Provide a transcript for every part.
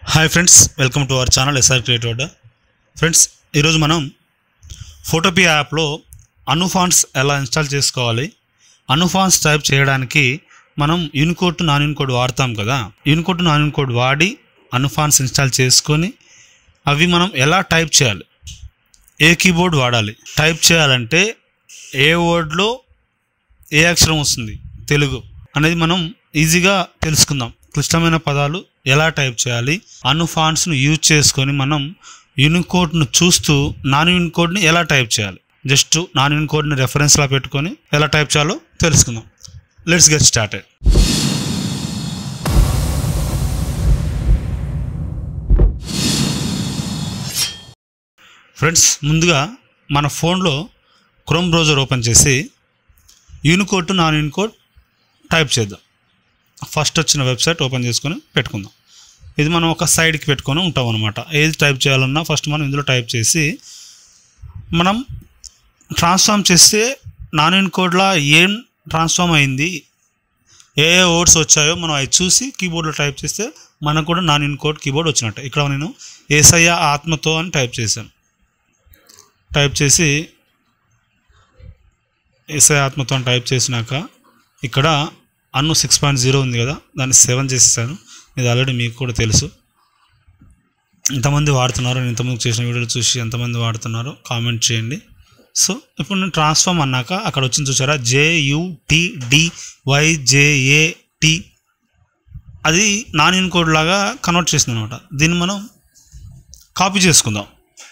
Hi friends welcome to our channel SR creative అడ్డా friends ఈరోజు మనం ఫోటోపీ యాప్లో అనుఫాన్స్ ఎలా ఇన్స్టాల్ చేసుకోవాలి అనుఫాన్స్ టైప్ చేయడానికి మనం యూనికోడ్ టు నాన్ యూనికోడ్ వాడతాం కదా యూనికోడ్ టు నాన్ యూనికోడ్ వాడి అనుఫాన్స్ ఇన్స్టాల్ చేసుకొని అవి మనం ఎలా టైప్ చేయాలి ఏ కీబోర్డ్ వాడాలి టైప్ చేయాలంటే ఏ వర్డ్లో ఏ అక్షరం వస్తుంది తెలుగు అనేది మనం ఈజీగా తెలుసుకుందాం క్లిష్టమైన పదాలు ఎలా టైప్ చేయాలి అను ఫాంట్స్ను యూజ్ చేసుకొని మనం యూనికోడ్ను చూస్తూ నాన్ యూనికోడ్ని ఎలా టైప్ చేయాలి జస్ట్ నాన్ యూనికోడ్ని రెఫరెన్స్లా పెట్టుకొని ఎలా టైప్ చేయాలో తెలుసుకుందాం లెట్స్ గెట్ స్టార్టెడ్ ఫ్రెండ్స్ ముందుగా మన ఫోన్లో క్రోమ్ బ్రౌజర్ ఓపెన్ చేసి Unicode to non Unicode type చేద్దాం ఫస్ట్ వచ్చిన వెబ్సైట్ ఓపెన్ చేసుకొని పెట్టుకుందాం ఇది మనం ఒక సైడ్కి పెట్టుకొని ఉంటాం అనమాట ఏది టైప్ చేయాలన్నా ఫస్ట్ మనం ఇందులో టైప్ చేసి మనం ట్రాన్స్ఫార్మ్ చేస్తే నాన్ యూనికోడ్లా ఏం ట్రాన్స్ఫార్మ్ అయింది ఏ ఏ వర్డ్స్ వచ్చాయో మనం అవి చూసి కీబోర్డ్లో టైప్ చేస్తే మనకు కూడా నాన్ యూనికోడ్ కీబోర్డ్ వచ్చినట్టు ఇక్కడ నేను ఏసయ్య ఆత్మతో అని టైప్ చేశాను టైప్ చేసి ఎస్ఐ ఆత్మతో అని టైప్ చేసినాక ఇక్కడ అన్ను సిక్స్ పాయింట్ జీరో ఉంది కదా దాన్ని సెవెన్ చేసేసాను ఇది ఆల్రెడీ మీకు కూడా తెలుసు ఎంతమంది వాడుతున్నారు నేను ఇంతమంది చేసిన వీడియోలు చూసి ఎంతమంది వాడుతున్నారో కామెంట్ చేయండి సో ఇప్పుడు నేను ట్రాన్స్ఫార్మ్ అన్నాక అక్కడ వచ్చింది చూసారా జేయుటిడి వైజేఏటి అది నాన్ ఇన్కోడ్ లాగా కన్వర్ట్ చేసింది అనమాట దీన్ని మనం కాపీ చేసుకుందాం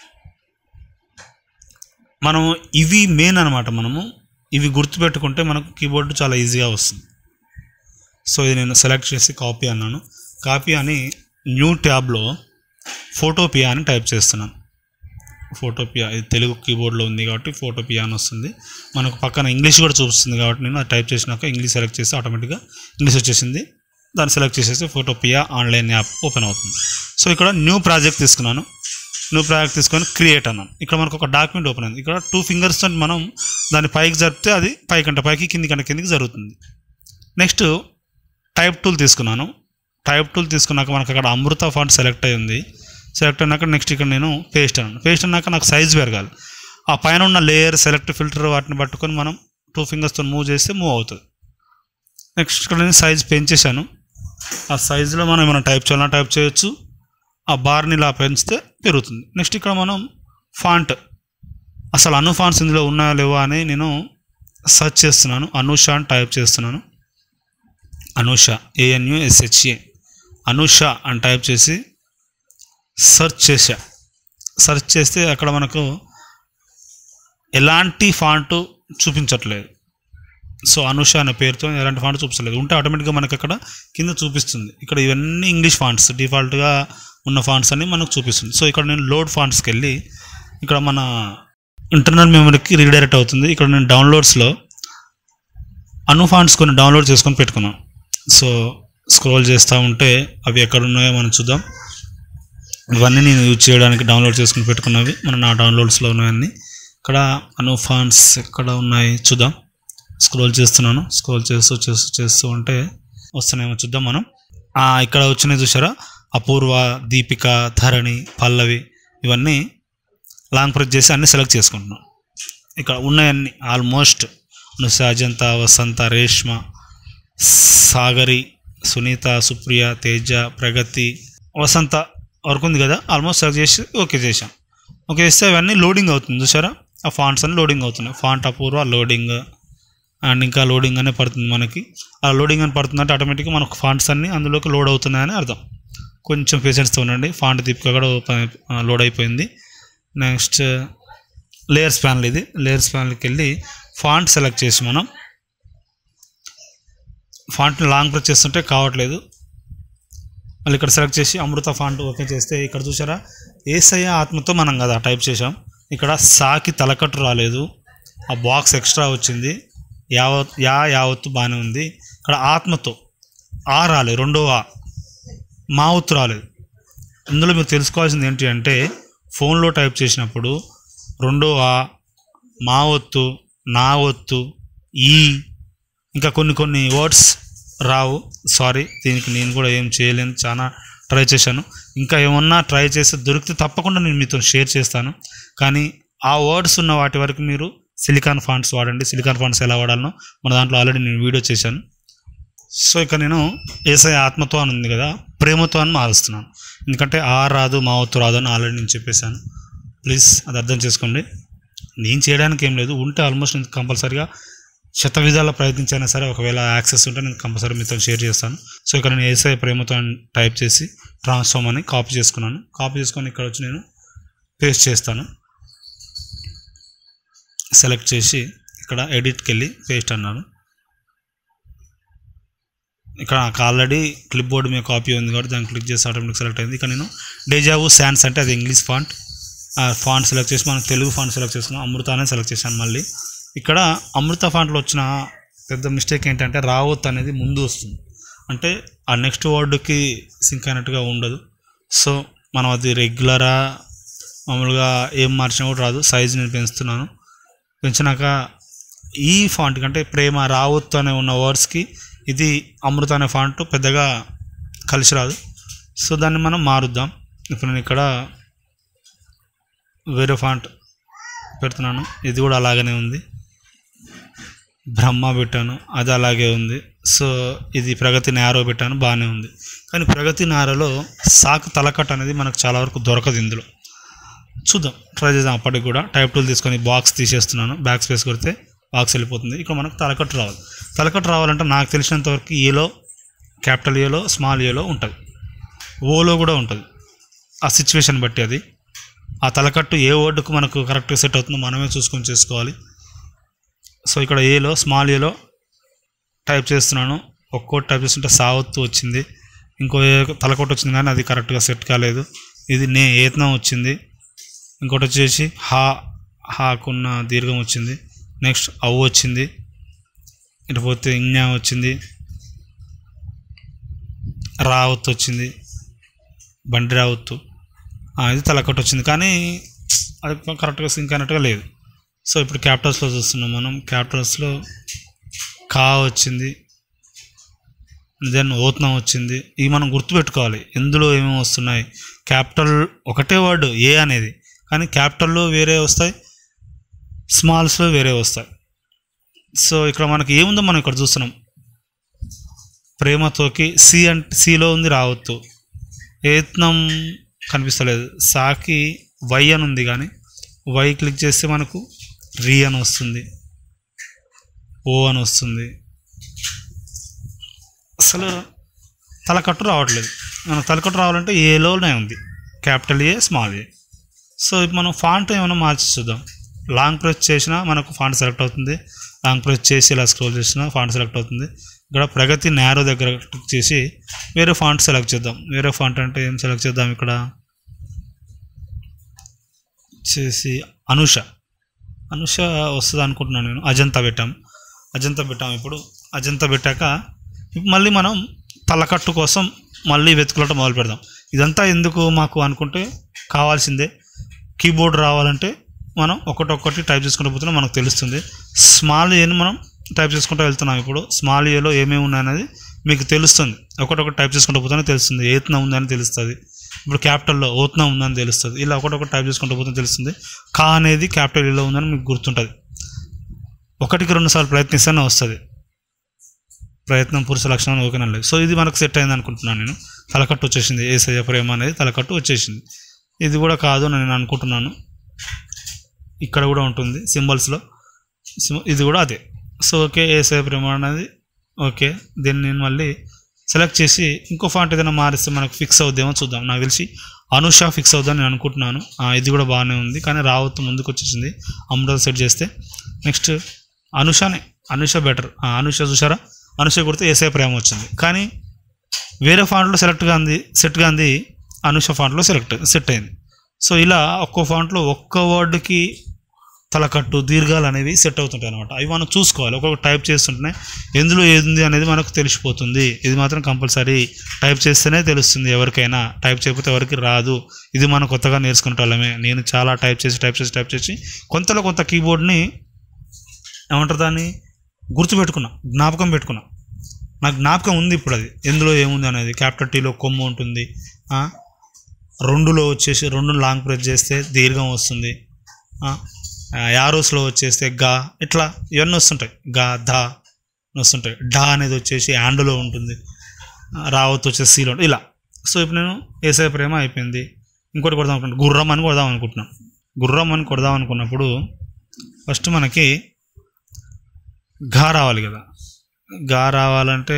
మనం ఇవి మెయిన్ అనమాట మనము ఇవి గుర్తుపెట్టుకుంటే మనకు కీబోర్డ్ చాలా ఈజీగా వస్తుంది సో ఇది నేను సెలెక్ట్ చేసి కాపీ అన్నాను కాపీ అని న్యూ ట్యాబ్లో ఫోటోపియా అని టైప్ చేస్తున్నాను ఫోటోపియా ఇది తెలుగు కీబోర్డ్లో ఉంది కాబట్టి ఫోటోపియా అని వస్తుంది మనకు పక్కన ఇంగ్లీష్ కూడా చూపిస్తుంది కాబట్టి నేను అది టైప్ చేసినాక ఇంగ్లీష్ సెలెక్ట్ చేస్తే ఆటోమేటిక్గా ఇంగ్లీష్ వచ్చేసింది దాన్ని సెలెక్ట్ చేసేసి ఫోటోపియా ఆన్లైన్ యాప్ ఓపెన్ అవుతుంది సో ఇక్కడ న్యూ ప్రాజెక్ట్ తీసుకున్నాను న్యూ ప్రాజెక్ట్ తీసుకొని క్రియేట్ అన్నాను ఇక్కడ మనకు ఒక డాక్యుమెంట్ ఓపెన్ అయింది ఇక్కడ టూ ఫింగర్స్ మనం దాన్ని పైకి జరిపితే అది పైకంట పైకి కింది కంట కిందికి జరుగుతుంది నెక్స్ట్ టైప్ టూల్ తీసుకున్నాను టైప్ టూల్ తీసుకున్నాక మనకు అక్కడ అమృత ఫాంట్ సెలెక్ట్ అయి ఉంది సెలెక్ట్ అయినాక నెక్స్ట్ ఇక్కడ నేను పేస్ట్ అన్నాను పేస్ట్ అన్నాక నాకు సైజ్ పెరగాలి ఆ పైన ఉన్న లేయర్ సెలెక్ట్ ఫిల్టర్ వాటిని పట్టుకొని మనం టూ ఫింగర్స్తో మూవ్ చేస్తే మూవ్ అవుతుంది నెక్స్ట్ ఇక్కడ నేను సైజ్ పెంచేశాను ఆ సైజులో మనం ఏమైనా టైప్ చేయాలన్నా టైప్ చేయొచ్చు ఆ బార్ని ఇలా పెంచితే పెరుగుతుంది నెక్స్ట్ ఇక్కడ మనం ఫాంట్ అసలు అను ఫాంట్స్ ఇందులో ఉన్నాయా లేవా అని నేను సెర్చ్ చేస్తున్నాను అనూష అని టైప్ చేస్తున్నాను అనూష ఏఎన్యుఎస్హెచ్ఏ అనూష అని టైప్ చేసి సెర్చ్ చేసా సెర్చ్ చేస్తే అక్కడ మనకు ఎలాంటి ఫాంట్ చూపించట్లేదు సో అనుష అనే పేరుతో ఎలాంటి ఫాంట్ చూపించలేదు ఉంటే ఆటోమేటిక్గా మనకి అక్కడ కింద చూపిస్తుంది ఇక్కడ ఇవన్నీ ఇంగ్లీష్ ఫాంట్స్ డిఫాల్ట్గా ఉన్న ఫాంట్స్ అన్ని మనకు చూపిస్తుంది సో ఇక్కడ నేను లోడ్ ఫాంట్స్కి వెళ్ళి ఇక్కడ మన ఇంటర్నల్ మెమరీకి రీడైరెక్ట్ అవుతుంది ఇక్కడ నేను డౌన్లోడ్స్లో అను ఫాంట్స్ కొన్ని డౌన్లోడ్ చేసుకొని పెట్టుకున్నాను సో స్క్రోల్ చేస్తూ ఉంటే అవి ఎక్కడ ఉన్నాయో మనం చూద్దాం ఇవన్నీ నేను యూజ్ చేయడానికి డౌన్లోడ్ చేసుకుని పెట్టుకున్నవి మన నా డౌన్లోడ్స్లో ఉన్నాయన్నీ ఇక్కడ అను ఫాంట్స్ ఎక్కడ ఉన్నాయి చూద్దాం స్క్రోల్ చేస్తున్నాను స్క్రోల్ చేస్తూ చేస్తూ చేస్తూ ఉంటే వస్తున్నాయేమో చూద్దాం మనం ఆ, ఇక్కడ వచ్చినాయి చూసారా అపూర్వ దీపిక ధరణి పల్లవి ఇవన్నీ లాంగ్ ప్రెస్ చేసి అన్ని సెలెక్ట్ చేసుకుంటున్నాను ఇక్కడ ఉన్నాయన్నీ ఆల్మోస్ట్ నుస అజంత వసంత రేష్మ సాగరి సునీత సుప్రియ తేజ ప్రగతి వసంత వరకు ఉంది కదా ఆల్మోస్ట్ సెలెక్ట్ చేసి ఓకే చేశాం ఓకే చేస్తే అవన్నీ లోడింగ్ అవుతుంది చూసారా ఆ ఫాంట్స్ అన్ని లోడింగ్ అవుతున్నాయి ఫాంట్ అపూర్వ లోడింగ్ అండ్ ఇంకా లోడింగ్ అనే పడుతుంది మనకి ఆ లోడింగ్ అని పడుతుందంటే ఆటోమేటిక్గా మనకు ఫాంట్స్ అన్ని అందులోకి లోడ్ అవుతున్నాయని అర్థం కొంచెం పేషెన్స్తో ఉండండి ఫాంట్ దీపిక కూడా ఓపెన్ అయిపో- ఆ, లోడ్ అయిపోయింది నెక్స్ట్ లేయర్స్ ప్యానల్ ఇది లేయర్స్ ప్యానల్కి వెళ్ళి ఫాంట్ సెలెక్ట్ చేసి మనం ఫాంట్ని లాంగ్ ప్రెస్ చేస్తుంటే కావట్లేదు మళ్ళీ ఇక్కడ సెలెక్ట్ చేసి అమృత ఫాంట్ ఓకే చేస్తే ఇక్కడ చూసారా ఏసయ్య ఆత్మతో మనం కదా టైప్ చేసాం ఇక్కడ సాకి తలకట్టు రాలేదు ఆ బాక్స్ ఎక్స్ట్రా వచ్చింది యావత్ యా యావత్తు బాగానే ఉంది ఇక్కడ ఆత్మతో ఆ రాలేదు రెండో ఆ మా ఒత్తు రాలేదు ఇందులో మీరు తెలుసుకోవాల్సింది ఏంటి అంటే ఫోన్లో టైప్ చేసినప్పుడు రెండో ఆ మా ఒత్తు నా ఒత్తు ఈ ఇంకా కొన్ని కొన్ని వర్డ్స్ రావు సారీ దీనికి నేను కూడా ఏం చేయలేను చాలా ట్రై చేశాను ఇంకా ఏమన్నా ట్రై చేస్తే దొరికితే తప్పకుండా నేను మీతో షేర్ చేస్తాను కానీ ఆ వర్డ్స్ ఉన్న వాటి వరకు మీరు సిలికాన్ ఫాంట్స్ వాడండి సిలికాన్ ఫాంట్స్ ఎలా వాడాలనో మన దాంట్లో ఆల్రెడీ నేను వీడియో చేశాను సో ఇక నేను ఏసఐ ఆత్మతో అని ఉంది కదా ప్రేమతో అని మారుస్తున్నాను ఎందుకంటే ఆ రాదు మా వత్తు రాదు అని ఆల్రెడీ నేను చెప్పేశాను ప్లీజ్ అది అర్థం చేసుకోండి నేను చేయడానికి ఏం లేదు ఉంటే ఆల్మోస్ట్ నేను కంపల్సరీగా శత విధాల ప్రయత్నించైనా సరే ఒకవేళ యాక్సెస్ ఉంటే నేను కంపల్సరీ మీతో షేర్ చేస్తాను సో ఇక్కడ నేను ఏసఐ ప్రేమతో అని టైప్ చేసి ట్రాన్స్ఫార్మ్ అని కాపీ చేసుకున్నాను కాపీ చేసుకొని ఇక్కడ వచ్చి నేను పేస్ట్ చేస్తాను సెలెక్ట్ చేసి ఇక్కడ ఎడిట్కి వెళ్ళి పేస్ట్ అన్నాను ఇక్కడ నాకు ఆల్రెడీ క్లిప్ బోర్డ్ మీద కాపీ ఉంది కాబట్టి దాన్ని క్లిక్ చేసి ఆటోమేటిక్ సెలెక్ట్ అయింది ఇక్కడ నేను డేజావు శాన్స్ అంటే అది ఇంగ్లీష్ ఫాంట్ ఆ ఫాంట్ సెలెక్ట్ చేసి మనం తెలుగు ఫాంట్ సెలెక్ట్ చేసుకున్నాం అమృత అనే సెలెక్ట్ చేశాను మళ్ళీ ఇక్కడ అమృత ఫాంట్లో వచ్చిన పెద్ద మిస్టేక్ ఏంటంటే రావత్ అనేది ముందు వస్తుంది అంటే ఆ నెక్స్ట్ వర్డ్కి సింక్ అయినట్టుగా ఉండదు సో మనం అది రెగ్యులరా మామూలుగా ఏం మార్చినా కూడా రాదు సైజ్ నేను పెంచుతున్నాను పెంచినాక ఈ ఫాంట్ కంటే ప్రేమ రావత్ అనే ఉన్న వర్డ్స్కి ఇది అమృత అనే ఫాంట్ పెద్దగా కలిసి రాదు సో దాన్ని మనం మారుద్దాం ఇప్పుడు నేను ఇక్కడ వేరే ఫాంట్ పెడుతున్నాను ఇది కూడా అలాగనే ఉంది బ్రహ్మ పెట్టాను అది అలాగే ఉంది సో ఇది ప్రగతి నేరో పెట్టాను బాగానే ఉంది కానీ ప్రగతి నేరలో సాకు తలకట్ అనేది మనకు చాలా వరకు దొరకదు ఇందులో చూద్దాం ట్రై చేద్దాం అప్పటికి కూడా టైప్ టూల్ తీసుకొని బాక్స్ తీసేస్తున్నాను బ్యాక్ స్పేస్ కొడితే బాక్స్ వెళ్ళిపోతుంది ఇక్కడ మనకు తలకట్టు రావాలి తలకట్టు రావాలంటే నాకు తెలిసినంత వరకు ఏలో క్యాపిటల్ ఏలో స్మాల్ ఏలో ఉంటుంది ఓలో కూడా ఉంటుంది ఆ సిచ్యువేషన్ బట్టి అది ఆ తలకట్టు ఏ వర్డ్కు మనకు కరెక్ట్గా సెట్ అవుతుందో మనమే చూసుకొని చేసుకోవాలి సో ఇక్కడ ఏలో స్మాల్ ఏలో టైప్ చేస్తున్నాను ఒక్కోటి టైప్ చేస్తుంటే సావత్తు వచ్చింది ఇంకో ఏ తలకొట్టు వచ్చింది కానీ అది కరెక్ట్గా సెట్ కాలేదు ఇది నే ఏతనం వచ్చింది ఇంకోటి వచ్చేసి హా హాకున్న దీర్ఘం వచ్చింది నెక్స్ట్ అవ్వు వచ్చింది ఇటు పోతే ఇంజ్ఞా వచ్చింది రావత్తు వచ్చింది బండి రావత్తు ఆ, ఇది తలకట్టు వచ్చింది కానీ అది కరెక్ట్గా సింక్ అయినట్టుగా లేదు సో ఇప్పుడు క్యాపిటల్స్లో చూస్తున్నాం మనం క్యాపిటల్స్లో కా వచ్చింది దెన్ ఓత్నం వచ్చింది ఇవి మనం గుర్తుపెట్టుకోవాలి ఎందులో ఏమేమి వస్తున్నాయి క్యాపిటల్ ఒకటే వర్డ్ ఏ అనేది కానీ క్యాపిటల్లో వేరే వస్తాయి స్మాల్స్లో వేరే వస్తాయి సో ఇక్కడ మనకి ఏముందో మనం ఇక్కడ చూస్తున్నాం ప్రేమతోకి సి అంటే సిలో ఉంది రావద్దు ఏత్నం కనిపిస్తలేదు సాకి వై అని ఉంది కానీ వై క్లిక్ చేస్తే మనకు రీ అని వస్తుంది ఓ అని వస్తుంది అసలు తలకట్టు రావట్లేదు మనకు తలకట్టు రావాలంటే ఏలోనే ఉంది capital A small A so ఇప్పుడు మనం ఫాంట్ ఏమైనా మార్చి చూద్దాం లాంగ్ ప్రెస్ చేసినా మనకు ఫాంట్ సెలెక్ట్ అవుతుంది లాంగ్ ప్రెస్ చేసి ఇలా స్క్రోల్ చేసినా ఫాంట్ సెలెక్ట్ అవుతుంది ఇక్కడ ప్రగతి నేరో దగ్గర క్లిక్ చేసి వేరే ఫాంట్ సెలెక్ట్ చేద్దాం వేరే ఫాంట్ అంటే ఏం సెలెక్ట్ చేద్దాం ఇక్కడ చేసి అనుష అనుష వస్తుంది అనుకుంటున్నాను నేను అజంతా పెట్టాం అజంతా పెట్టాం ఇప్పుడు అజంతా పెట్టాక ఇప్పుడు మళ్ళీ మనం తలకట్టు కోసం మళ్ళీ వెతుకులట మొదలు పెడదాం ఇదంతా ఎందుకు మాకు అనుకుంటే కావాల్సిందే కీబోర్డ్ రావాలంటే మనం ఒకటొక్కటి టైప్ చేసుకుంటూ పోతున్నాం మనకు తెలుస్తుంది స్మాల్ ఏని మనం టైప్ చేసుకుంటూ వెళ్తున్నాం ఇప్పుడు స్మాల్ ఏలో ఏమేమి ఉన్నాయనేది మీకు తెలుస్తుంది ఒకటొకటి టైప్ చేసుకుంటూ పోతేనే తెలుస్తుంది ఏత్న ఉందని తెలుస్తుంది ఇప్పుడు క్యాపిటల్లో ఓత్న ఉందని తెలుస్తుంది ఇలా ఒకటొకటి టైప్ చేసుకుంటూ పోతే తెలుస్తుంది కా అనేది క్యాపిటల్ ఇలా ఉందని మీకు గుర్తుంటుంది ఒకటికి రెండు సార్లు ప్రయత్నిస్తేనే వస్తుంది ప్రయత్నం పురుష లక్షణం ఓకే లేదు సో ఇది మనకు సెట్ అయింది అనుకుంటున్నాను నేను తలకట్టు వచ్చేసింది ఏసయ్య ప్రేమ అనేది తలకట్టు వచ్చేసింది ఇది కూడా కాదు అని నేను అనుకుంటున్నాను ఇక్కడ కూడా ఉంటుంది సింబల్స్లో ఇది కూడా అదే సో ఓకే ఏసఐ ప్రేమ అనేది ఓకే దీన్ని నేను మళ్ళీ సెలెక్ట్ చేసి ఇంకో ఫాంట్ ఏదైనా మారిస్తే మనకు ఫిక్స్ అవుద్దేమో చూద్దాం నాకు తెలిసి అనుష ఫిక్స్ అవుద్దని నేను అనుకుంటున్నాను ఆ, ఇది కూడా బాగానే ఉంది కానీ రావత్తు ముందుకు వచ్చేసింది అమృత సెట్ చేస్తే నెక్స్ట్ అనుషనే అనుష బెటర్ అనుష చూసారా అనుష కొడితే ఏసఐ ప్రేమ వచ్చింది కానీ వేరే ఫాంట్లో సెలెక్ట్గా ఉంది సెట్గా ఉంది అనుష ఫాంట్లో సెలెక్ట్ సెట్ అయింది సో ఇలా ఒక్కో ఫాంట్లో ఒక్క వర్డ్కి తలకట్టు దీర్ఘాలు అనేవి సెట్ అవుతుంటాయి అనమాట అవి మనం చూసుకోవాలి ఒక్కొక్క టైప్ చేస్తుంటేనే ఎందులో ఏది ఉంది అనేది మనకు తెలిసిపోతుంది ఇది మాత్రం కంపల్సరీ టైప్ చేస్తేనే తెలుస్తుంది ఎవరికైనా టైప్ చేయకపోతే ఎవరికి రాదు ఇది మనం కొత్తగా నేర్చుకునే వాళ్ళమే నేను చాలా టైప్ చేసి టైప్ చేసి టైప్ చేసి కొంతలో కొంత కీబోర్డ్ని ఏమంటారు దాన్ని గుర్తుపెట్టుకున్నా జ్ఞాపకం పెట్టుకున్నా నాకు జ్ఞాపకం ఉంది ఇప్పుడు అది ఎందులో ఏముంది అనేది క్యాపిటల్ టీలో కొమ్ము ఉంటుంది ఆ, రెండులో వచ్చేసి రెండు లాంగ్ ప్రెస్ చేస్తే దీర్ఘం వస్తుంది ఆ, ఆ, యారోస్లో వచ్చేస్తే గా ఇట్లా ఇవన్నీ వస్తుంటాయి గా ధా అని వస్తుంటాయి డా అనేది వచ్చేసి యాండ్లో ఉంటుంది ఆ, రావత్ వచ్చేసి సీలో ఉంటుంది ఇలా సో ఇప్పుడు నేను ఏసఐ ప్రేమ అయిపోయింది ఇంకోటి కొడదాం అనుకుంటున్నాను గుర్రం అని కొడదాం అనుకుంటున్నాను గుర్రం అని కొడదాం అనుకున్నప్పుడు ఫస్ట్ మనకి ఘా రావాలి కదా గా రావాలంటే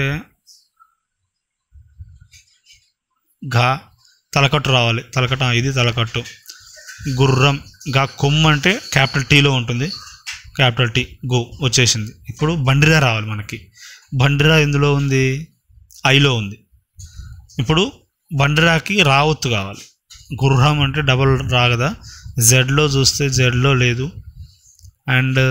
ఘా తలకట్టు రావాలి తలకట్టు ఆ, ఇది తలకట్టు గుర్రం గా కొమ్ము అంటే క్యాపిటల్ టీలో ఉంటుంది క్యాపిటల్ టీ గో వచ్చేసింది ఇప్పుడు బండిరా రావాలి మనకి బండిరా ఎందులో ఉంది ఐలో ఉంది ఇప్పుడు బండిరాకి రావత్తు కావాలి గుర్రం అంటే డబల్ రా కదా జెడ్లో చూస్తే జెడ్లో లేదు అండ్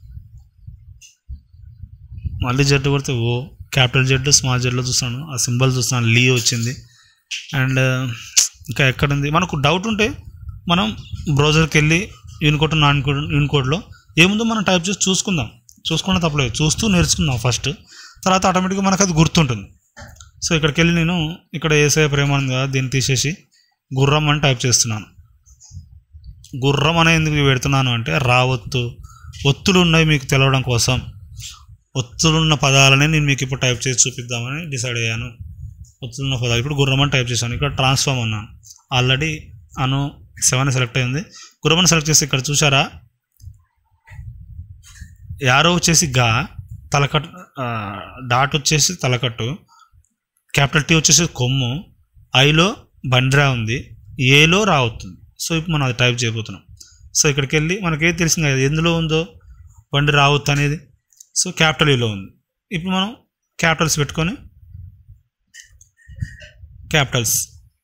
మళ్ళీ జెడ్ కొడితే ఓ క్యాపిటల్ జెడ్ స్మాల్ జెడ్లో చూస్తాను ఆ సింబల్ చూస్తున్నాను లీ వచ్చింది అండ్ ఇంకా ఎక్కడుంది మనకు డౌట్ ఉంటే మనం బ్రౌజర్కి వెళ్ళి యూనికోడ్ నాన్ యూనికోడ్లో ఏముందో మనం టైప్ చేసి చూసుకుందాం చూసుకున్న తప్పలేదు చూస్తూ నేర్చుకుందాం ఫస్ట్ తర్వాత ఆటోమేటిక్గా మనకు అది గుర్తుంటుంది సో ఇక్కడికి వెళ్ళి నేను ఇక్కడ ఏసఐ ప్రేమ ఉంది కదా దీన్ని తీసేసి గుర్రం అని టైప్ చేస్తున్నాను గుర్రం అనే ఎందుకు పెడుతున్నాను అంటే రావత్తు ఒత్తులు ఉన్నాయి మీకు తెలవడం కోసం ఒత్తులున్న పదాలని నేను మీకు ఇప్పుడు టైప్ చేసి చూపిద్దామని డిసైడ్ అయ్యాను ఒత్తులున్న పదాలు ఇప్పుడు గుర్రం అని టైప్ చేశాను ఇక్కడ ట్రాన్స్ఫార్మ్ అన్నాను ఆల్రెడీ అను సెవెన్ సెలెక్ట్ అయింది గుర్రం అని సెలెక్ట్ చేసి ఇక్కడ చూసారా యారో వచ్చేసి గా తలకట్టు ఆ, డాట్ వచ్చేసి తలకట్టు క్యాపిటల్ టీ వచ్చేసి కొమ్ము ఐలో బండ్రా ఉంది ఏలో రావుతుంది సో ఇప్పుడు మనం అది టైప్ చేయబోతున్నాం సో ఇక్కడికి వెళ్ళి మనకి ఏది తెలిసింది కదా ఎందులో ఉందో బండి రావద్దు అనేది సో క్యాపిటల్ ఏలో ఉంది ఇప్పుడు మనం క్యాపిటల్స్ పెట్టుకొని క్యాపిటల్స్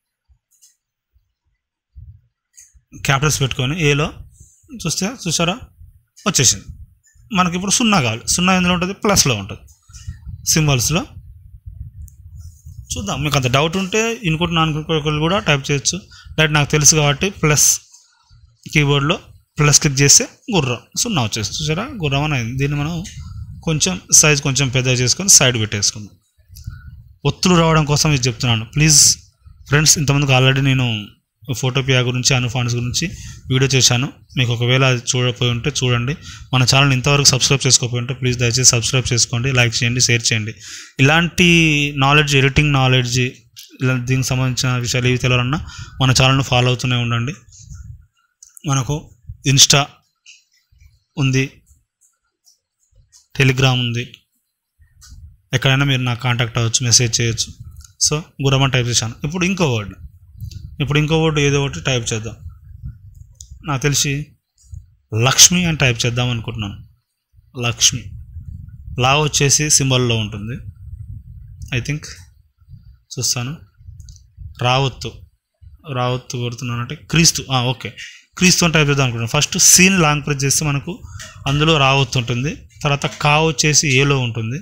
క్యాపిటల్స్ పెట్టుకొని ఏలో చూస్తే చూసారా వచ్చేసింది మనకి ఇప్పుడు సున్నా కావాలి సున్నా ఎందులో ఉంటుంది ప్లస్లో ఉంటుంది సింబల్స్లో చూద్దాం మీకు అంత డౌట్ ఉంటే ఇంకోటి నాన్ ఇంకోటి కూడా టైప్ చేయొచ్చు డైరెక్ట్ నాకు తెలుసు కాబట్టి ప్లస్ కీబోర్డ్లో ప్లస్ క్లిక్ చేస్తే గుర్రం సున్నా వచ్చేసి చూసారా గుర్రం అని అయింది దీన్ని మనం కొంచెం సైజ్ కొంచెం పెద్దగా చేసుకొని సైడ్ పెట్టేసుకుందాం ఒత్తులు రావడం కోసం ఇది చెప్తున్నాను ప్లీజ్ ఫ్రెండ్స్ ఇంతమందికి ఆల్రెడీ నేను ఫోటోపియా గురించి అనుఫాన్స్ గురించి వీడియో చేశాను మీకు ఒకవేళ అది చూడకపోయి ఉంటే చూడండి మన ఛానల్ ఇంతవరకు సబ్స్క్రైబ్ చేసుకోకపోయి ఉంటే ప్లీజ్ దయచేసి సబ్స్క్రైబ్ చేసుకోండి లైక్ చేయండి షేర్ చేయండి ఇలాంటి నాలెడ్జ్ ఎడిటింగ్ నాలెడ్జ్ ఇలా దీనికి సంబంధించిన విషయాలు ఏవి తెలియాలన్నా మన ఛానల్ను ఫాలో అవుతూనే ఉండండి మనకు ఇన్స్టా ఉంది టెలిగ్రామ్ ఉంది ఎక్కడైనా మీరు నాకు కాంటాక్ట్ అవ్వచ్చు మెసేజ్ చేయొచ్చు సో గురమని టైప్ చేశాను ఇప్పుడు ఇంకో వర్డ్ ఇప్పుడు ఇంకో వర్డ్ ఏదో ఒకటి టైప్ చేద్దాం నాకు తెలిసి లక్ష్మి అని టైప్ చేద్దాం అనుకుంటున్నాను లక్ష్మి లా వచ్చేసి సింబల్లో ఉంటుంది ఐ థింక్ చూస్తాను రావత్తు రావత్తు కొడుతున్నానంటే క్రీస్తు ఆ, ఓకే క్రీస్తు అని టైప్ చేద్దాం అనుకుంటున్నాను ఫస్ట్ సీన్ లాంగ్ ప్రెస్ చేస్తే మనకు అందులో రావత్తు ఉంటుంది తర్వాత కా వచ్చేసి ఏలో ఉంటుంది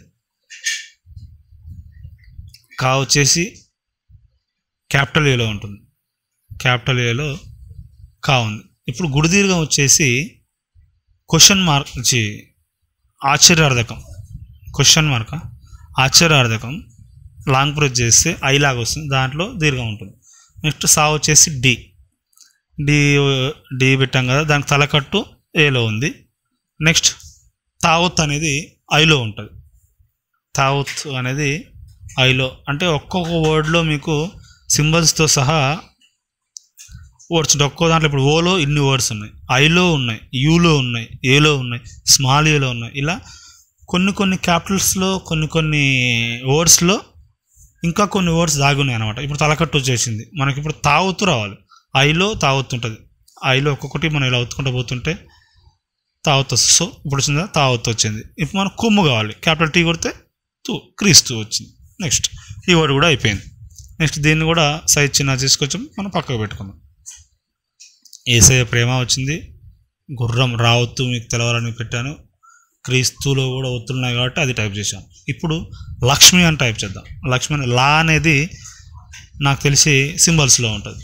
కా వచ్చేసి క్యాపిటల్ ఏలో ఉంటుంది క్యాపిటల్ ఏలో కా ఉంది ఇప్పుడు గుడిదీర్ఘం వచ్చేసి క్వశ్చన్ మార్క్ చి ఆశ్చర్యార్థకం క్వశ్చన్ మార్క్ ఆశ్చర్యార్థకం లాంగ్ ప్రెస్ చేస్తే ఐ లాగా వస్తుంది దాంట్లో దీర్ఘం ఉంటుంది నెక్స్ట్ సా వచ్చేసి డి డి డి పెట్టాం కదా దానికి తలకట్టు ఏలో ఉంది నెక్స్ట్ తావత్ అనేది ఐలో ఉంటుంది తావత్ అనేది ఐలో అంటే ఒక్కొక్క వర్డ్లో మీకు సింబల్స్తో సహా వర్డ్స్ ఉంటాయి ఒక్కో దాంట్లో ఇప్పుడు ఓలో ఇన్ని వర్డ్స్ ఉన్నాయి ఐలో ఉన్నాయి యూలో ఉన్నాయి ఏలో ఉన్నాయి స్మాల్ ఏలో ఉన్నాయి ఇలా కొన్ని కొన్ని క్యాపిటల్స్లో కొన్ని కొన్ని వర్డ్స్లో ఇంకా కొన్ని వర్డ్స్ దాగి ఉన్నాయి అనమాట ఇప్పుడు తలకట్టు వచ్చేసింది మనకి ఇప్పుడు తావత్తు రావాలి ఐలో తావత్తు ఉంటుంది ఐలో ఒక్కొక్కటి మనం ఇలా ఒత్తుకుంటూ పోతుంటే తావత్తు వస్తుంది సో ఇప్పుడు వచ్చిందా తావత్తు వచ్చింది ఇప్పుడు మనకు కొమ్ము కావాలి క్యాపిటల్ టీ కొడితే తూ క్రీస్తు వచ్చింది నెక్స్ట్ ఈ వర్డ్ కూడా అయిపోయింది నెక్స్ట్ దీన్ని కూడా సైజ్ చిన్న తీసుకొచ్చి మనం పక్కకు పెట్టుకుందాం ఏసయ ప్రేమ వచ్చింది గుర్రం రావత్తు మీకు తెలవాలని పెట్టాను క్రీస్తులో కూడా ఒత్తులు ఉన్నాయి కాబట్టి అది టైప్ చేశాను ఇప్పుడు లక్ష్మి అని టైప్ చేద్దాం లక్ష్మి అని లా అనేది నాకు తెలిసి సింబల్స్లో ఉంటుంది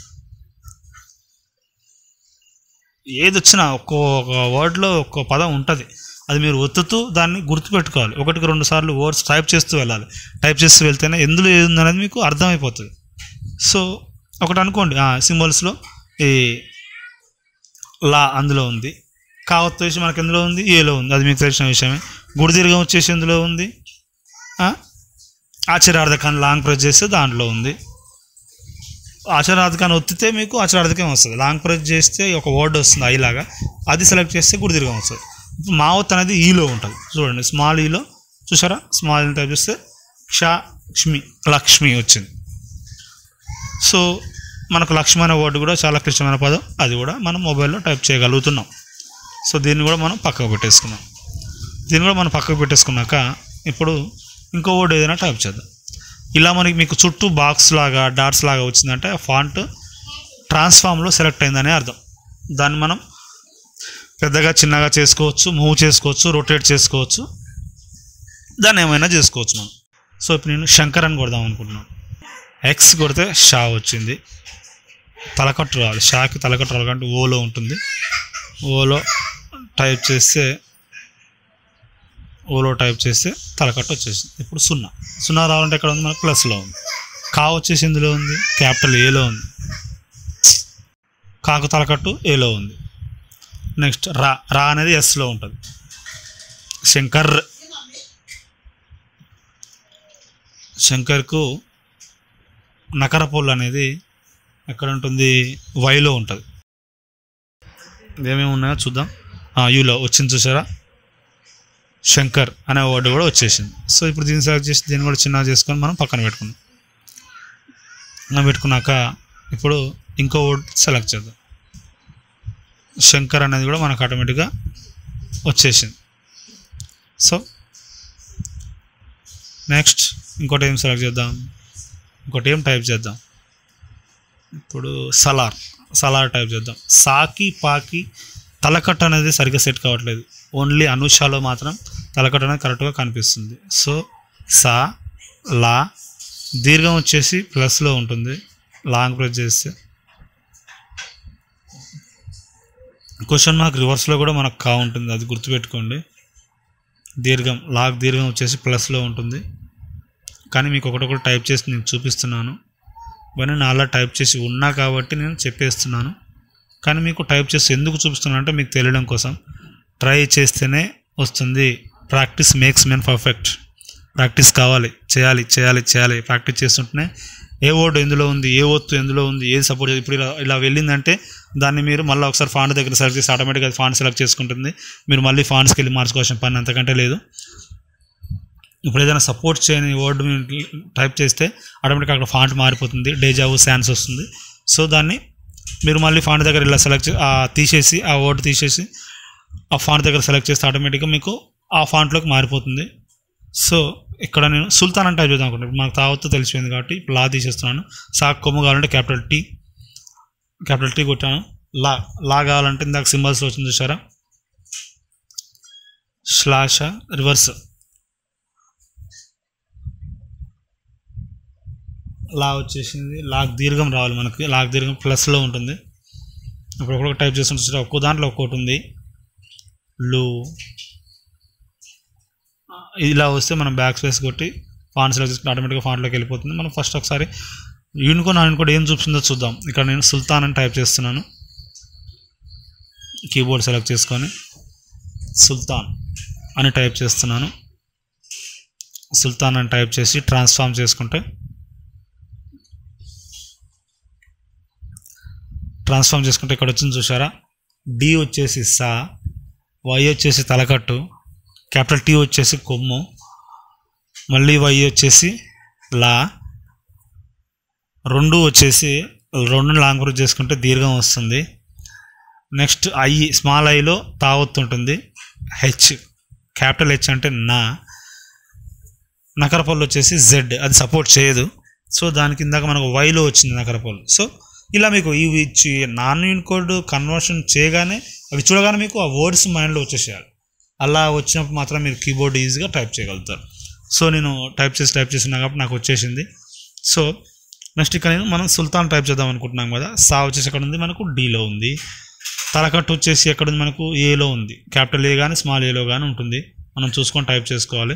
ఏది వచ్చినా ఒక్కో ఒక వర్డ్లో ఒక్కో పదం ఉంటుంది అది మీరు ఒత్తుతూ దాన్ని గుర్తుపెట్టుకోవాలి ఒకటికి రెండు సార్లు వర్డ్స్ టైప్ చేస్తూ వెళ్ళాలి టైప్ చేస్తూ వెళ్తేనే ఎందులో ఏది ఉందనేది మీకు అర్థమైపోతుంది సో ఒకటి అనుకోండి సింబల్స్లో ఈ లా అందులో ఉంది కావత్ వచ్చి మనకి ఎందులో ఉంది ఏలో ఉంది అది మీకు తెలిసిన విషయమే గుడి దీర్ఘం వచ్చేసి ఎందులో ఉంది ఆ? ఆచరార్థకాన్ని లాంగ్ ప్రెస్ చేస్తే దాంట్లో ఉంది ఆచరార్థకాన్ని ఒత్తితే మీకు ఆచరార్థకం వస్తుంది లాంగ్ ప్రెస్ చేస్తే ఒక వర్డ్ వస్తుంది ఐలాగా అది సెలెక్ట్ చేస్తే గుడి దీర్ఘం వస్తుంది ఇప్పుడు మావత్ అనేది ఈలో ఉంటుంది చూడండి స్మాల్ ఈలో చూసారా స్మాల్ టైప్ చేస్తే క్ష క్ష్మి లక్ష్మి వచ్చింది సో మనకు లక్ష్మి అనే వర్డ్ కూడా చాలా క్లిష్టమైన పదం అది కూడా మనం మొబైల్లో టైప్ చేయగలుగుతున్నాం సో దీన్ని కూడా మనం పక్కకు పెట్టేసుకున్నాం దీన్ని కూడా మనం పక్కకు పెట్టేసుకున్నాక ఇప్పుడు ఇంకో వర్డ్ ఏదైనా టైప్ చేద్దాం ఇలా మనకి మీకు చుట్టూ బాక్స్ లాగా డాట్స్ లాగా వచ్చిందంటే ఫాంట్ ట్రాన్స్ఫామ్లో సెలెక్ట్ అయిందని అర్థం దాన్ని మనం పెద్దగా చిన్నగా చేసుకోవచ్చు మూవ్ చేసుకోవచ్చు రొటేట్ చేసుకోవచ్చు దాన్ని ఏమైనా చేసుకోవచ్చు మనం సో ఇప్పుడు నేను శంకర్ అని కొడదాం అనుకుంటున్నాను ఎక్స్ కొడితే షా వచ్చింది తలకట్టు రావాలి షాకి తలకట్టు రావాలంటే ఓలో ఉంటుంది ఓలో టైప్ చేస్తే ఓలో టైప్ చేస్తే తలకట్టు వచ్చేసింది ఇప్పుడు సున్నా సున్నా రావాలంటే ఎక్కడ ఉంది మనకు ప్లస్లో ఉంది కా వచ్చేసి ఇందులో ఉంది క్యాపిటల్ ఏలో ఉంది కాకు తలకట్టు ఏలో ఉంది నెక్స్ట్ రా రా అనేది ఎస్లో ఉంటుంది శంకర్ శంకర్కు నకరపోల్ అనేది ఎక్కడ ఉంటుంది వైలో ఉంటుంది ఏమేమి ఉన్నాయో చూద్దాం ఆ, యూలో వచ్చింది చూసారా శంకర్ అనే వర్డ్ కూడా వచ్చేసింది సో ఇప్పుడు దీన్ని సెలెక్ట్ చేసి దీన్ని కూడా చిన్నగా చేసుకొని మనం పక్కన పెట్టుకున్నాం అలా పెట్టుకున్నాక ఇప్పుడు ఇంకో వర్డ్ సెలెక్ట్ చేద్దాం శంకర్ అనేది కూడా మనకు ఆటోమేటిక్గా వచ్చేసింది సో నెక్స్ట్ ఇంకోటి ఏం సెలెక్ట్ చేద్దాం ఇంకోటి ఏం టైప్ చేద్దాం ఇప్పుడు సలార్ సలార్ టైప్ చేద్దాం సాకి పాకి తలకట్ట అనేది సరిగ్గా సెట్ కావట్లేదు ఓన్లీ అనుషాలో మాత్రం తలకట్ట అనేది కరెక్ట్గా కనిపిస్తుంది సో సా లా దీర్ఘం వచ్చేసి ప్లస్లో ఉంటుంది లాంగ్ ప్రెస్ చేస్తే క్వశ్చన్ మార్క్ రివర్స్లో కూడా మనకు కా ఉంటుంది అది గుర్తుపెట్టుకోండి దీర్ఘం లాగ్ దీర్ఘం వచ్చేసి ప్లస్లో ఉంటుంది కానీ మీకు ఒకటొకటి టైప్ చేసి నేను చూపిస్తున్నాను ఇవన్నీ నా అలా టైప్ చేసి ఉన్నా కాబట్టి నేను చెప్పేస్తున్నాను కానీ మీకు టైప్ చేసి ఎందుకు చూపిస్తున్నాను అంటే మీకు తెలియడం కోసం ట్రై చేస్తేనే వస్తుంది practice makes men perfect practice కావాలి చేయాలి చేయాలి చేయాలి ప్రాక్టీస్ చేస్తుంటేనే ఏ వర్డ్ ఎందులో ఉంది ఏ ఒత్తు ఎందులో ఉంది ఏది సపోర్ట్ చేయాలి ఇప్పుడు ఇలా ఇలా వెళ్ళిందంటే దాన్ని మీరు మళ్ళీ ఒకసారి ఫాంట్ దగ్గర సెలెక్ట్ చేసి ఆటోమేటిక్గా అది ఫాంట్ సెలెక్ట్ చేసుకుంటుంది మీరు మళ్ళీ ఫాంట్స్కి వెళ్ళి మార్చుకోవాల్సిన పని అంతకంటే లేదు ఇప్పుడు ఏదైనా సపోర్ట్ చేయని వర్డ్ మీరు టైప్ చేస్తే ఆటోమేటిక్గా అక్కడ ఫాంట్ మారిపోతుంది డేజావు శాన్స్ వస్తుంది సో దాన్ని మీరు మళ్ళీ ఫాంట్ దగ్గర ఇలా సెలెక్ట్ చే- ఆ తీసేసి ఆ వర్డ్ తీసేసి ఆ ఫాంట్ దగ్గర సెలెక్ట్ చేస్తే ఆటోమేటిక్గా మీకు ఆ ఫాంట్లోకి మారిపోతుంది సో ఇక్కడ నేను సుల్తాన్ అని టైప్ చేద్దాం అనుకుంటున్నాను మాకు తావత్తు తెలిసిపోయింది కాబట్టి ఇప్పుడు లా తీసేస్తున్నాను సాక్ కొమ్ము కావాలంటే క్యాపిటల్ టీ క్యాపిటల్ టీ కొట్టాను లా లా కావాలంటే ఇందాక సింబల్స్ వచ్చింది చూసారా స్లాష రివర్స్ లా వచ్చేసింది లాగ్ దీర్ఘం రావాలి మనకి లాగ్ దీర్ఘం ప్లస్లో ఉంటుంది ఇప్పుడు ఒక్కొక్క టైప్ చేస్తుంటే చూసారా, ఒక్కో దాంట్లో ఒక్కోటి ఉంది లు ఇలా వస్తే మనం బ్యాక్ స్పేస్ కొట్టి ఫాంట్ సెలెక్ట్ చేసుకుంటే ఆటోమేటిక్గా ఫాంట్లోకి వెళ్ళిపోతుంది మనం ఫస్ట్ ఒకసారి యూనికోన్ అని కూడా ఏం చూపించిందో చూద్దాం ఇక్కడ నేను సుల్తాన్ అని టైప్ చేస్తున్నాను కీబోర్డ్ సెలెక్ట్ చేసుకొని సుల్తాన్ అని టైప్ చేస్తున్నాను సుల్తాన్ అని టైప్ చేసి ట్రాన్స్ఫార్మ్ చేసుకుంటే ట్రాన్స్ఫార్మ్ చేసుకుంటే ఇక్కడ వచ్చింది చూసారా డి వచ్చేసి సా వై వచ్చేసి తలకట్టు క్యాపిటల్ టీ వచ్చేసి కొమ్ము మళ్ళీ వై వచ్చేసి లా రెండు వచ్చేసి రెండు లాంగ్ గ్రూప్ చేసుకుంటే దీర్ఘం వస్తుంది నెక్స్ట్ ఐ స్మాల్ ఐలో తావత్తు ఉంటుంది హెచ్ క్యాపిటల్ హెచ్ అంటే నా నకరపల్లి వచ్చేసి జెడ్ అది సపోర్ట్ చేయదు సో దాని కిందాక మనకు వైలో వచ్చింది నకరపల్లి సో ఇలా మీకు ఇవి ఇచ్చి నాన్ యూనికోడ్ కన్వర్షన్ చేయగానే అవి చూడగానే మీకు ఆ వర్డ్స్ మైండ్లో వచ్చేసేయాలి అలా వచ్చినప్పుడు మాత్రం మీరు కీబోర్డ్ ఈజీగా టైప్ చేయగలుగుతారు సో నేను టైప్ చేసి టైప్ చేస్తున్నా కాబట్టి నాకు వచ్చేసింది సో నెక్స్ట్ ఇక్కడ నేను మనం సుల్తాన్ టైప్ చేద్దాం అనుకుంటున్నాం కదా సా వచ్చేసి ఎక్కడ ఉంది మనకు డీలో ఉంది తలకట్టు వచ్చేసి ఎక్కడ ఉంది మనకు ఏలో ఉంది క్యాపిటల్ ఏ కానీ స్మాల్ ఏలో కానీ ఉంటుంది మనం చూసుకొని టైప్ చేసుకోవాలి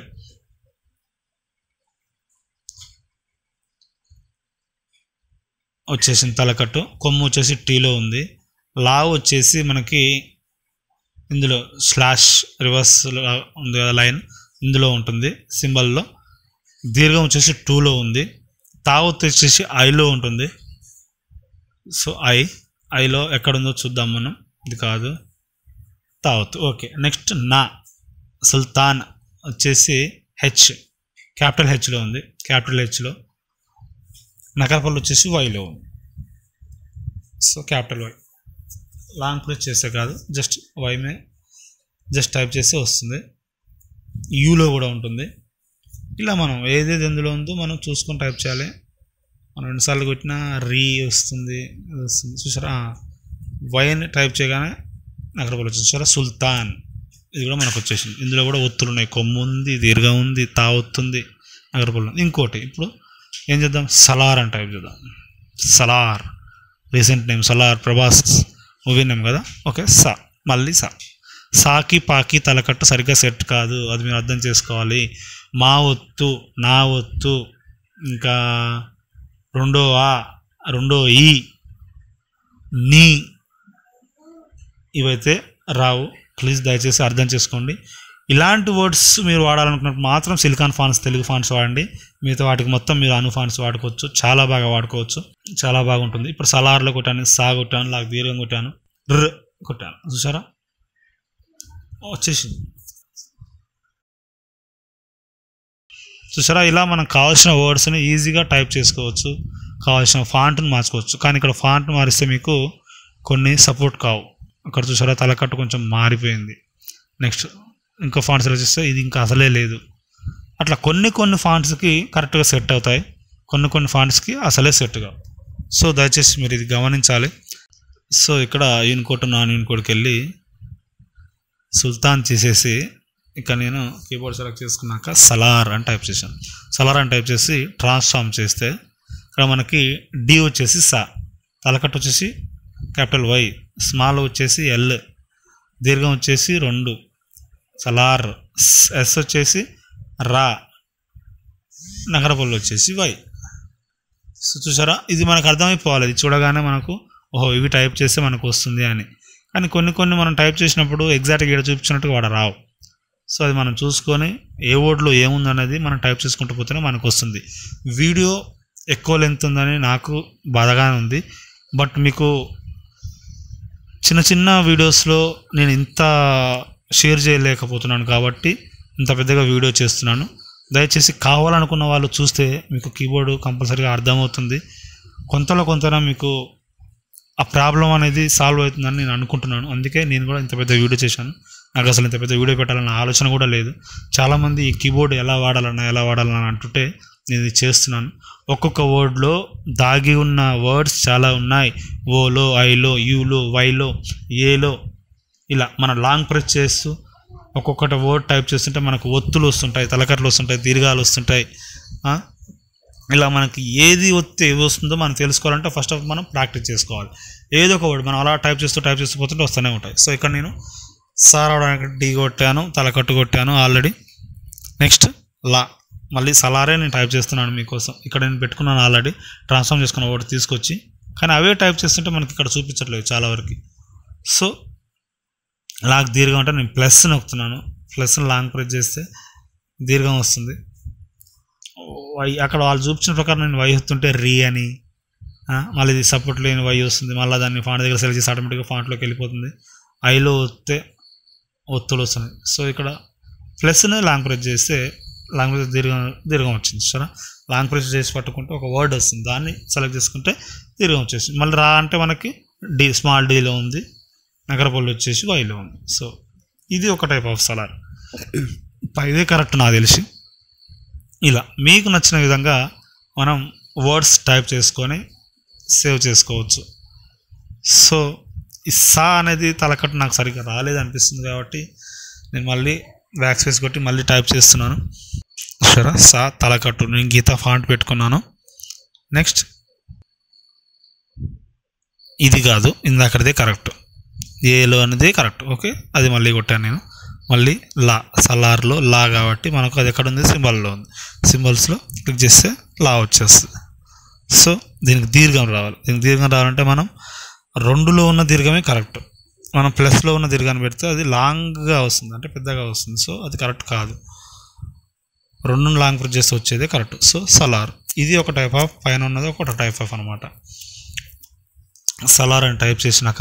వచ్చేసింది తలకట్టు కొమ్ము వచ్చేసి టీలో ఉంది లా వచ్చేసి మనకి ఇందులో స్లాష్ రివర్స్ ఉంది కదా లైన్ ఇందులో ఉంటుంది సింబల్లో దీర్ఘం వచ్చేసి టూలో ఉంది తావత్ వచ్చేసి ఐలో ఉంటుంది సో ఐ ఐలో ఎక్కడుందో చూద్దాం మనం ఇది కాదు తావత్ ఓకే నెక్స్ట్ నా సుల్తాన్ వచ్చేసి హెచ్ క్యాపిటల్ హెచ్లో ఉంది క్యాపిటల్ హెచ్లో నకరపల్లి వచ్చేసి వైలో ఉంది so capital Y long press చేస్తే కాదు జస్ట్ వైమే జస్ట్ టైప్ చేస్తే వస్తుంది యూలో కూడా ఉంటుంది ఇలా మనం ఏదేది ఎందులో ఉందో మనం చూసుకొని టైప్ చేయాలి మనం రెండుసార్లు కొట్టినా రీ వస్తుంది అది వస్తుంది చూసారా వైని టైప్ చేయగానే నగరపల్లి వచ్చింది చూసారా సుల్తాన్ ఇది కూడా మనకు వచ్చేసింది ఇందులో కూడా ఒత్తులు ఉన్నాయి కొమ్ము ఉంది దీర్ఘం ఉంది తా ఒత్తుంది నగరపల్లి ఉంది ఇంకోటి ఇప్పుడు ఏం చేద్దాం సలార్ అని టైప్ చేద్దాం Salaar recent name Salaar Prabhas movie name కదా ఓకే సా మళ్ళీ సా సాకి పాకి తలకట్టు సరిగ్గా సెట్ కాదు అది మీరు అర్థం చేసుకోవాలి మా ఒత్తు నా ఒత్తు ఇంకా రెండో ఆ రెండో ఈ నీ ఇవైతే రావు ప్లీజ్ దయచేసి అర్థం చేసుకోండి ఇలాంటి వర్డ్స్ మీరు వాడాలనుకున్నప్పుడు మాత్రం సిలికాన్ ఫాన్స్ తెలుగు ఫాన్స్ వాడండి మిగతా వాటికి మొత్తం మీరు అను ఫాన్స్ వాడుకోవచ్చు చాలా బాగా వాడుకోవచ్చు చాలా బాగుంటుంది ఇప్పుడు సలార్లో కొట్టాను సా కొట్టాను లాగా దీర్ఘం కొట్టాను ర్ కొట్టాను చూసారా వచ్చేసింది చూసారా ఇలా మనకు కావాల్సిన వర్డ్స్ని ఈజీగా టైప్ చేసుకోవచ్చు కావాల్సిన ఫాంట్ని మార్చుకోవచ్చు కానీ ఇక్కడ ఫాంట్ మారిస్తే మీకు కొన్ని సపోర్ట్ కావు అక్కడ చూసారా తలకట్టు కొంచెం మారిపోయింది నెక్స్ట్ ఇంకో ఫాంట్స్ చూస్తే ఇది ఇంకా అసలే లేదు అట్లా కొన్ని కొన్ని ఫాంట్స్కి కరెక్ట్గా సెట్ అవుతాయి కొన్ని కొన్ని ఫాంట్స్కి అసలే సెట్ కావు సో దయచేసి మీరు ఇది గమనించాలి సో ఇక్కడ యూనికోడ్ నాన్ యూనికోడ్కి వెళ్ళి సుల్తాన్ చేసేసి ఇక నేను కీబోర్డ్ సెలెక్ట్ చేసుకున్నాక సలార్ అని టైప్ చేశాను సలార్ అని టైప్ చేసి ట్రాన్స్ఫార్మ్ చేస్తే ఇక్కడ మనకి డి వచ్చేసి సా తలకట్టు వచ్చేసి క్యాపిటల్ వై స్మాల్ వచ్చేసి ఎల్ దీర్ఘం వచ్చేసి రెండు సలార్ ఎస్ వచ్చేసి రా నగరపల్లి వచ్చేసి వై సో చూసారా ఇది మనకు అర్థమైపోవాలి ఇది చూడగానే మనకు ఓహో ఇవి టైప్ చేస్తే మనకు వస్తుంది అని కానీ కొన్ని కొన్ని మనం టైప్ చేసినప్పుడు ఎగ్జాక్ట్గా ఇక్కడ చూపించినట్టుగా వాడ రావు సో అది మనం చూసుకొని ఏ వర్డ్లో ఏముంది అనేది మనం టైప్ చేసుకుంటూ పోతేనే మనకు వస్తుంది వీడియో ఎక్కువ లెంత్ ఉందని నాకు బాధగానే ఉంది బట్ మీకు చిన్న చిన్న వీడియోస్లో నేను ఇంత షేర్ చేయలేకపోతున్నాను కాబట్టి ఇంత పెద్దగా వీడియో చేస్తున్నాను దయచేసి కావాలనుకున్న వాళ్ళు చూస్తే మీకు కీబోర్డు కంపల్సరీగా అర్థమవుతుంది కొంతలో కొంతన మీకు ఆ ప్రాబ్లం అనేది సాల్వ్ అవుతుందని నేను అనుకుంటున్నాను అందుకే నేను కూడా ఇంత పెద్ద వీడియో చేశాను నాకు అసలు ఇంత పెద్ద వీడియో పెట్టాలన్న ఆలోచన కూడా లేదు చాలామంది ఈ కీబోర్డ్ ఎలా వాడాలన్నా ఎలా వాడాలన్నా అంటుంటే నేను ఇది చేస్తున్నాను ఒక్కొక్క వర్డ్లో దాగి ఉన్న వర్డ్స్ చాలా ఉన్నాయి ఓలో ఐలో యూలో వైలో ఏలో ఇలా మన లాంగ్ ప్రెస్ చేస్తూ ఒక్కొక్కటి వర్డ్ టైప్ చేస్తుంటే మనకు ఒత్తులు వస్తుంటాయి తలకట్లు వస్తుంటాయి దీర్ఘాలు వస్తుంటాయి ఆ? ఇలా మనకి ఏది ఒత్తి ఏది వస్తుందో మనం తెలుసుకోవాలంటే ఫస్ట్ ఆఫ్ మనం ప్రాక్టీస్ చేసుకోవాలి ఏదో ఒక వర్డ్ మనం అలా టైప్ చేస్తూ టైప్ చేస్తూ పోతుంటే వస్తూనే ఉంటాయి సో ఇక్కడ నేను సార్ అవడానికి డి కొట్టాను తలకట్టు కొట్టాను ఆల్రెడీ నెక్స్ట్ లా మళ్ళీ సలారే నేను టైప్ చేస్తున్నాను మీకోసం ఇక్కడ నేను పెట్టుకున్నాను ఆల్రెడీ ట్రాన్స్ఫార్మ్ చేసుకున్న వర్డ్ తీసుకొచ్చి కానీ అవే టైప్ చేస్తుంటే మనకి ఇక్కడ చూపించట్లేదు చాలా వరకు సో లాగ్ దీర్ఘం అంటే నేను ప్లస్ నొక్కుతున్నాను ప్లస్ లాంగ్ ప్రెస్ చేస్తే దీర్ఘం వస్తుంది వై అక్కడ వాళ్ళు చూపించిన ప్రకారం నేను వై వస్తుంటే రీ అని ఆ, మళ్ళీ ఇది సపోర్ట్ లేని వై వస్తుంది మళ్ళీ దాన్ని ఫాంట్ దగ్గర సెలెక్ట్ చేసి ఆటోమేటిక్గా ఫాంట్లోకి వెళ్ళిపోతుంది ఐలో వస్తే ఒత్తులు వస్తున్నాయి సో ఇక్కడ ప్లస్ని లాంగ్ ప్రెస్ చేస్తే లాంగ్ ప్రెస్ దీర్ఘం దీర్ఘం వచ్చింది సరే లాంగ్ ప్రెస్ చేసి పట్టుకుంటే ఒక వర్డ్ వస్తుంది దాన్ని సెలెక్ట్ చేసుకుంటే దీర్ఘం వచ్చేసింది మళ్ళీ రా అంటే మనకి డి స్మాల్ డీలో ఉంది నగరపల్లి వచ్చేసి వైలో ఉంది సో ఇది ఒక టైప్ ఆఫ్ సలార్ ఇదే కరెక్ట్ నాకు తెలిసి ఇలా మీకు నచ్చిన విధంగా మనం వర్డ్స్ టైప్ చేసుకొని సేవ్ చేసుకోవచ్చు సో ఈ సా అనేది తలకట్టు నాకు సరిగ్గా రాలేదు అనిపిస్తుంది కాబట్టి నేను మళ్ళీ బ్యాక్ స్పేస్ కొట్టి మళ్ళీ టైప్ చేస్తున్నాను సరే సా తలకట్టు నేను గీత ఫాంట్ పెట్టుకున్నాను నెక్స్ట్ ఇది కాదు ఇందాకటిదే కరెక్ట్ ఏలో అనేది కరెక్ట్ ఓకే అది మళ్ళీ కొట్టాను నేను మళ్ళీ లా సలార్లో లా కాబట్టి మనకు అది ఎక్కడ ఉంది సింబల్లో ఉంది సింబల్స్లో క్లిక్ చేస్తే లా వచ్చేస్తుంది సో దీనికి దీర్ఘం రావాలి దీనికి దీర్ఘం రావాలంటే మనం రెండులో ఉన్న దీర్ఘమే కరెక్ట్ మనం ప్లస్లో ఉన్న దీర్ఘాన్ని పెడితే అది లాంగ్గా వస్తుంది అంటే పెద్దగా వస్తుంది సో అది కరెక్ట్ కాదు రెండు లాంగ్ ప్రెస్ చేస్తే వచ్చేది కరెక్ట్ సో సలార్ ఇది ఒక టైప్ ఆఫ్ పైన ఉన్నది ఒక టైప్ ఆఫ్ అనమాట సలార్ అని టైప్ చేసినాక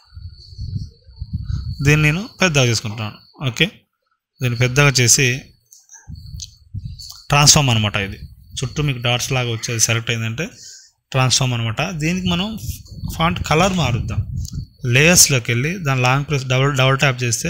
దీన్ని నేను పెద్దగా చేసుకుంటున్నాను ఓకే దీన్ని పెద్దగా చేసి ట్రాన్స్ఫార్మ్ అనమాట ఇది చుట్టూ మీకు డాట్స్ లాగా వచ్చేది సెలెక్ట్ అయిందంటే ట్రాన్స్ఫార్మ్ అనమాట దీనికి మనం ఫాంట్ కలర్ మారుద్దాం లేయర్స్లోకి వెళ్ళి దాని long press double double tap చేస్తే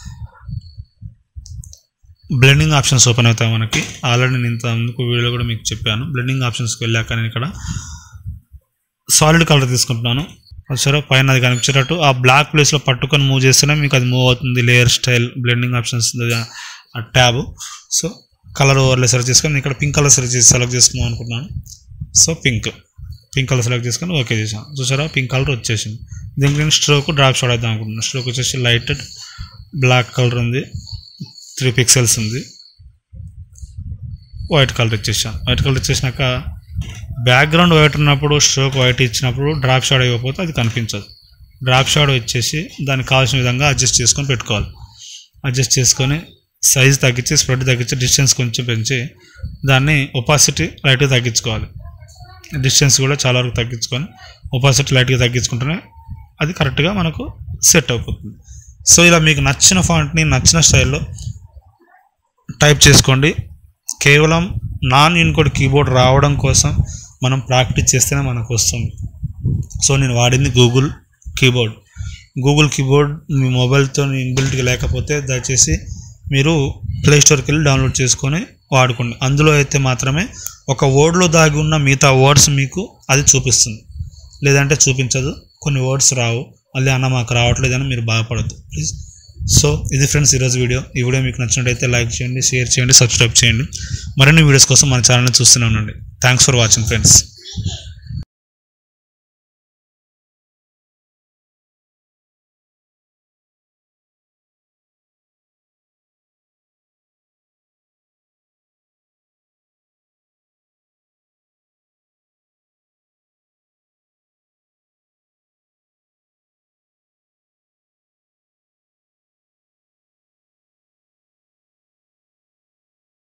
బ్లెండింగ్ ఆప్షన్స్ ఓపెన్ అవుతాయి మనకి ఆల్రెడీ నేను ఇంత ముందుకు వీడియో కూడా మీకు చెప్పాను బ్లెండింగ్ ఆప్షన్స్కి వెళ్ళాక నేను ఇక్కడ సాలిడ్ కలర్ తీసుకుంటున్నాను సరే పైన అది కనిపించేటట్టు ఆ బ్లాక్ ప్లేస్లో పట్టుకొని మూవ్ చేస్తేనే మీకు అది మూవ్ అవుతుంది లేయర్ స్టైల్ బ్లెండింగ్ ఆప్షన్స్ ఆ ట్యాబ్ సో కలర్ ఓవర్లో సెలెక్ట్ చేసుకొని నేను ఇక్కడ పింక్ కలర్ సెలెక్ట్ చేసి సెలెక్ట్ చేసుకుందాం అనుకున్నాను so pink pink colour select చేసుకొని ఓకే చేసాను చూసారా పింక్ కలర్ వచ్చేసింది దీనికి నేను స్ట్రోక్ డ్రాప్ షాట్ అవుతాం అనుకుంటున్నాను స్ట్రోక్ వచ్చేసి లైటెడ్ బ్లాక్ కలర్ ఉంది త్రీ పిక్సెల్స్ ఉంది వైట్ కలర్ ఇచ్చేసాను వైట్ కలర్ ఇచ్చేసినాక బ్యాక్గ్రౌండ్ వైట్ ఉన్నప్పుడు స్ట్రోక్ వైట్ ఇచ్చినప్పుడు డ్రాప్ షాడ్ అయిపోతే అది కనిపించదు డ్రాప్ షాడ్ వచ్చేసి దానికి కావాల్సిన విధంగా అడ్జస్ట్ చేసుకొని పెట్టుకోవాలి అడ్జస్ట్ చేసుకొని సైజ్ తగ్గించి స్ప్రెడ్ తగ్గించి డిస్టెన్స్ కొంచెం పెంచి దాన్ని ఒపాసిటీ లైట్గా తగ్గించుకోవాలి డిస్టెన్స్ కూడా చాలా వరకు తగ్గించుకొని ఒపాసిటీ లైట్గా తగ్గించుకుంటేనే అది కరెక్ట్గా మనకు సెట్ అయిపోతుంది సో ఇలా మీకు నచ్చిన ఫాంట్ని నచ్చిన స్టైల్లో టైప్ చేసుకోండి కేవలం నాన్ ఇన్కోడ్ కీబోర్డ్ రావడం కోసం మనం ప్రాక్టీస్ చేస్తేనే మనకు వస్తుంది సో నేను వాడింది గూగుల్ కీబోర్డ్ గూగుల్ కీబోర్డ్ మీ మొబైల్తో ఇన్బిల్ట్గా లేకపోతే దయచేసి మీరు ప్లే స్టోర్కి వెళ్ళి డౌన్లోడ్ చేసుకొని వాడుకోండి అందులో అయితే మాత్రమే ఒక వర్డ్లో దాగి ఉన్న మిగతా వర్డ్స్ మీకు అది చూపిస్తుంది లేదంటే చూపించదు కొన్ని వర్డ్స్ రావు మళ్ళీ అన్న మాకు రావట్లేదని మీరు బాధపడద్దు ప్లీజ్ సో ఇది ఫ్రెండ్స్ ఈరోజు వీడియో ఈ వీడియో మీకు నచ్చినట్టయితే లైక్ చేయండి షేర్ చేయండి సబ్స్క్రైబ్ చేయండి మరిన్ని వీడియోస్ కోసం మన ఛానల్ని చూస్తూనే ఉండండి థ్యాంక్స్ ఫర్ వాచింగ్ ఫ్రెండ్స్